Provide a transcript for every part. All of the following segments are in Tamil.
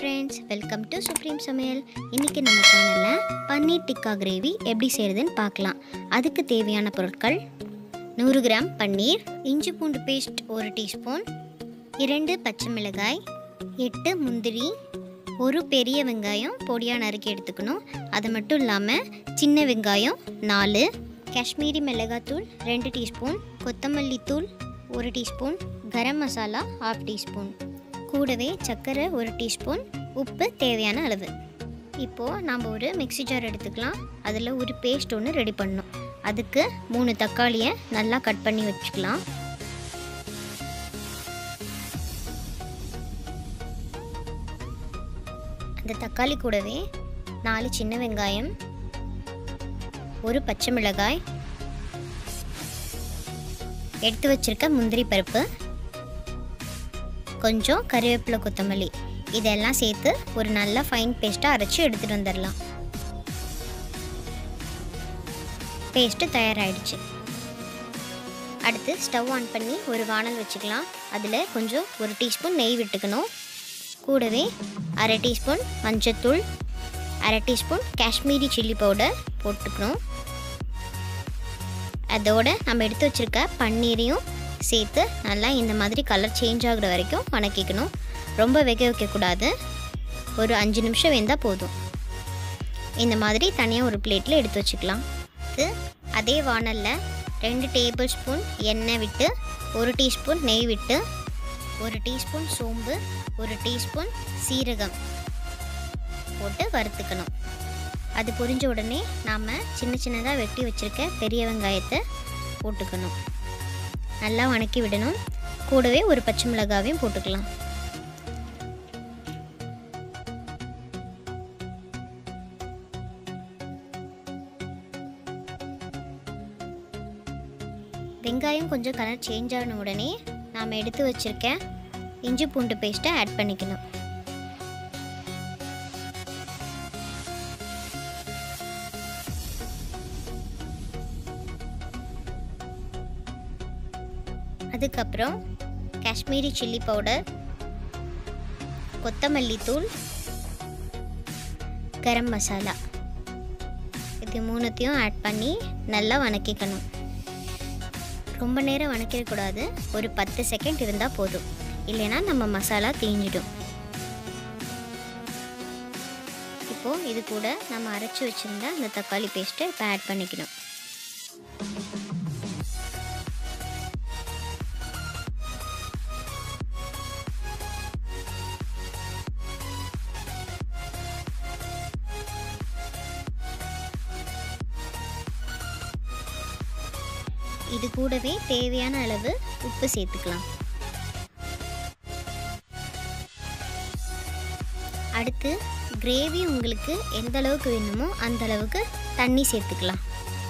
ஃப்ரெண்ட்ஸ் வெல்கம் டு சுப்ரீம் சமையல் இன்றைக்கி நம்ம சேனலில் பன்னீர் டிக்கா கிரேவி எப்படி செய்கிறதுன்னு பார்க்கலாம் அதுக்கு தேவையான பொருட்கள் நூறு கிராம் பன்னீர் இஞ்சி பூண்டு பேஸ்ட் ஒரு டீஸ்பூன் இரண்டு பச்சை மிளகாய் எட்டு முந்திரி ஒரு பெரிய வெங்காயம் பொடியாக நறுக்கி எடுத்துக்கணும் அது மட்டும் இல்லாமல் சின்ன வெங்காயம் நாலு காஷ்மீரி மிளகாத்தூள் ரெண்டு டீஸ்பூன் கொத்தமல்லி தூள் ஒரு teaspoon garam masala half teaspoon கூடவே சர்க்கரை ஒரு டீஸ்பூன் உப்பு தேவையான அளவு இப்போது நாம் ஒரு மிக்ஸி ஜார் எடுத்துக்கலாம் அதில் ஒரு பேஸ்ட் ஒன்று ரெடி பண்ணணும் அதுக்கு மூணு தக்காளியை நல்லா கட் பண்ணி வச்சுக்கலாம் அந்த தக்காளி கூடவே நாலு சின்ன வெங்காயம் ஒரு பச்சை மிளகாய் எடுத்து வச்சிருக்க முந்திரி பருப்பு கொஞ்சம் கறிவேப்பிலை கொத்தமல்லி இதெல்லாம் சேர்த்து ஒரு நல்ல ஃபைன் பேஸ்ட்டாக அரைச்சி எடுத்துகிட்டு வந்துடலாம் பேஸ்ட்டு தயாராகிடுச்சு அடுத்து ஸ்டவ் ஆன் பண்ணி ஒரு வானல் வச்சுக்கலாம் அதில் கொஞ்சம் ஒரு டீஸ்பூன் நெய் விட்டுக்கணும் கூடவே அரை டீஸ்பூன் மஞ்சத்தூள் அரை டீஸ்பூன் காஷ்மீரி சில்லி பவுடர் போட்டுக்கணும் அதோட நம்ம எடுத்து வச்சுருக்க பன்னீரையும் சேர்த்து நல்லா இந்த மாதிரி கலர் சேஞ்ச் ஆகுற வரைக்கும் வணக்கிக்கணும் ரொம்ப வேக வைக்கக்கூடாது ஒரு அஞ்சு நிமிஷம் வெந்தால் போதும் இந்த மாதிரி தனியாக ஒரு பிளேட்டில் எடுத்து வச்சுக்கலாம் இது அதே வானலில் ரெண்டு டேபிள் ஸ்பூன் எண்ணெய் விட்டு ஒரு டீஸ்பூன் நெய் விட்டு ஒரு டீஸ்பூன் சோம்பு ஒரு டீஸ்பூன் சீரகம் போட்டு வறுத்துக்கணும் அது பொரிஞ்ச உடனே நாம் சின்ன சின்னதாக வெட்டி வச்சுருக்க பெரிய வெங்காயத்தை போட்டுக்கணும் நல்லா வணக்கி விடணும் கூடவே ஒரு பச்சை மிளகாவையும் போட்டுக்கலாம் வெங்காயம் கொஞ்சம் கலர் சேஞ்ச் ஆன உடனே நாம் எடுத்து வச்சுருக்க இஞ்சி பூண்டு பேஸ்ட்டை ஆட் பண்ணிக்கணும் அதுக்கப்புறம் காஷ்மீரி சில்லி பவுடர் கொத்தமல்லி தூள் கரம் மசாலா இது மூணுத்தையும் ஆட் பண்ணி நல்லா வணக்கிக்கணும் ரொம்ப நேரம் வணக்கிடக்கூடாது ஒரு பத்து செகண்ட் இருந்தால் போதும் இல்லைன்னா நம்ம மசாலா தீஞ்சிடும் இப்போது இது கூட நம்ம அரைச்சி வச்சுருந்த அந்த தக்காளி பேஸ்ட்டை இப்போ ஆட் பண்ணிக்கணும் இது கூடவே தேவையான அளவு உப்பு சேர்த்துக்கலாம் அடுத்து கிரேவி உங்களுக்கு எந்த அளவுக்கு வேணுமோ அந்த அளவுக்கு தண்ணி சேர்த்துக்கலாம்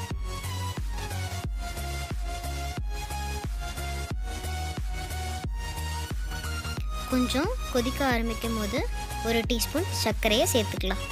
கொஞ்சம் கொதிக்க ஆரம்பிக்கும் போது ஒரு டீஸ்பூன் சர்க்கரையை சேர்த்துக்கலாம்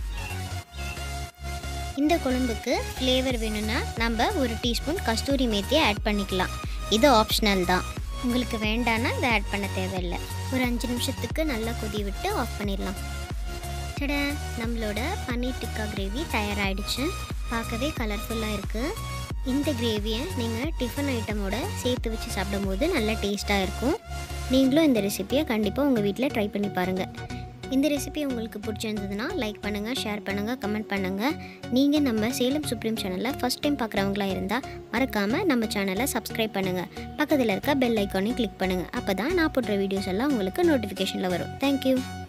இந்த குழம்புக்கு ஃப்ளேவர் வேணும்னா நம்ம ஒரு டீஸ்பூன் கஸ்தூரி மேத்தியை ஆட் பண்ணிக்கலாம் இது ஆப்ஷனல் தான் உங்களுக்கு வேண்டான்னா இதை ஆட் பண்ண தேவையில்லை ஒரு அஞ்சு நிமிஷத்துக்கு நல்லா கொதி விட்டு ஆஃப் பண்ணிடலாம் சட நம்மளோட பன்னீர் டிக்கா கிரேவி தயாராகிடுச்சு பார்க்கவே கலர்ஃபுல்லாக இருக்குது இந்த கிரேவியை நீங்கள் டிஃபன் ஐட்டமோட சேர்த்து வச்சு சாப்பிடும்போது நல்ல டேஸ்ட்டாக இருக்கும் நீங்களும் இந்த ரெசிப்பியை கண்டிப்பாக உங்கள் வீட்டில் ட்ரை பண்ணி பாருங்கள் இந்த ரெசிபி உங்களுக்கு பிடிச்சிருந்ததுன்னா லைக் பண்ணுங்கள் ஷேர் பண்ணுங்கள் கமெண்ட் பண்ணுங்கள் நீங்கள் நம்ம சேலம் சுப்ரீம் சேனலில் ஃபஸ்ட் டைம் பார்க்குறவங்களா இருந்தால் மறக்காமல் நம்ம சேனலை சப்ஸ்கிரைப் பண்ணுங்கள் பக்கத்தில் இருக்க பெல் ஐக்கானையும் கிளிக் பண்ணுங்கள் அப்போ தான் நான் போடுற வீடியோஸ் எல்லாம் உங்களுக்கு நோட்டிஃபிகேஷனில் வரும் தேங்க்யூ